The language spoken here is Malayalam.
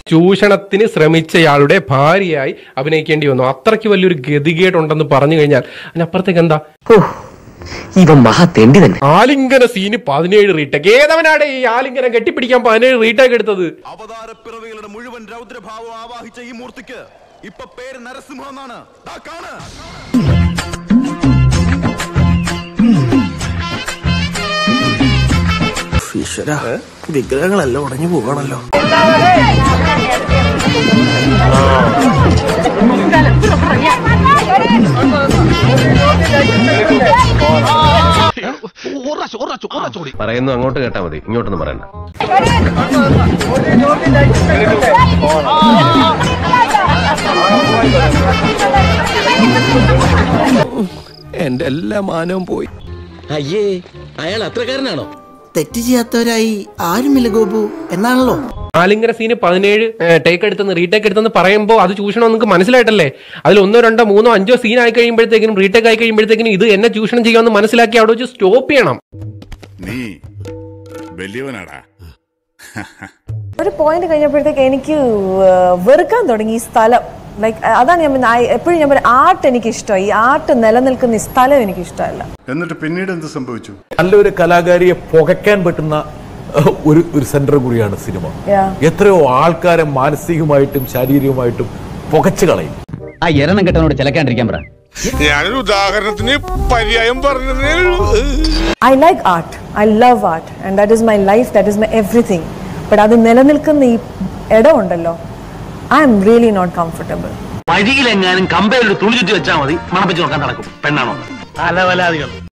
ചൂഷണത്തിന് ശ്രമിച്ചയാളുടെ ഭാര്യയായി അഭിനയിക്കേണ്ടി വന്നു അത്രയ്ക്ക് വലിയൊരു ഗതികേടുണ്ടെന്ന് പറഞ്ഞു കഴിഞ്ഞാൽ അതിനപ്പുറത്തേക്ക് എന്താ ഇവൻ മഹാ തെണ്ടി തന്നെ ആലിംഗന സീന് പതിനേഴ് റീടേക്ക് ഏതവനാടെ ഈ ആലിംഗനം കെട്ടിപ്പിടിക്കാൻ പതിനേഴ് റീടേക്ക് എടുത്തത് അവതാര പിറവികളുടെ മുഴുവൻ രൗദ്രഭാവം ആവാഹിച്ച ഈ മൂർത്തിക്ക് ഇപ്പൊ പേര് നരസിംഹം എന്നാണ് ദാ കാണ് വിഗ്രഹങ്ങളെല്ലാം ഉടഞ്ഞു പോകണല്ലോ പറയുന്നു അങ്ങോട്ട് കേട്ടാ മതി ഇങ്ങോട്ടൊന്നും പറയണ്ട എന്റെ എല്ലാ മാനവും പോയി അയ്യേ അയാൾ അത്രക്കാരനാണോ തെറ്റ് ചെയ്യാത്തവരായി ആരുമില്ല ഗോപു എന്നാണല്ലോ ആലിംഗന സീന് പതിനേഴ് ടേക്ക് എടുത്തെന്ന് റീടേക്ക് എടുത്തെന്ന് പറയുമ്പോൾ അത് ചൂഷണം നിങ്ങൾക്ക് മനസ്സിലായിട്ടല്ലേ അതിൽ ഒന്നോ രണ്ടോ മൂന്നോ അഞ്ചോ സീൻ ആയി കഴിയുമ്പോഴത്തേക്കിനും റീടേക്ക് ആയി കഴിയുമ്പോഴത്തേക്കിനും ഇത് എന്നെ ചൂഷണം ചെയ്യാമെന്ന് മനസ്സിലാക്കി അവിടെ വെച്ച് സ്റ്റോപ്പ് ചെയ്യണം നീ വലിയവനാടാ ഒരു പോയിന്റ് കഴിഞ്ഞപ്പോഴത്തേക്ക് എനിക്ക് ഏഹ്, വെറുക്കാൻ തുടങ്ങി ഈ സ്ഥലം ലൈക്ക് അതാണ് ഞാൻ പറഞ്ഞത്, I- എപ്പോഴും ഞാൻ പറയാം ആർട്ട് എനിക്ക് ഇഷ്ടമായി ഈ ആർട്ട് നിലനിൽക്കുന്ന ഈ സ്ഥലം എനിക്ക് ഇഷ്ടമല്ല എന്നിട്ട് പിന്നീട് എന്ത് സംഭവിച്ചു നല്ലൊരു കലാകാരിയെ പുകയ്ക്കാൻ പറ്റുന്ന അഹ്, ഒരു ഒരു സെന്റർ കൂടിയാണ് സിനിമ Yeah. എത്രയോ ആൾക്കാരെ മാനസികമായിട്ടും ശാരീരികമായിട്ടും പുകച്ചു കളയും ആ എരണം കെട്ടനോട് ചിലക്കാണ്ടിരിക്കാൻ പറ ഞാനൊരു ഉദാഹരണത്തിന് പര്യായം പറഞ്ഞതേ I like art I love art and that is my life that is my everything but അത് നിലനിൽക്കുന്ന ഈ ഇടമുണ്ടല്ലോ I'm really not comfortable വഴിയിലെങ്ങാനും കമ്പയിൽ തുണി ചുറ്റി വെച്ചാൽ മതി മണപ്പിച്ച് നോക്കാൻ നടക്കും പെണ്ണാണോ അലവലാദികൾ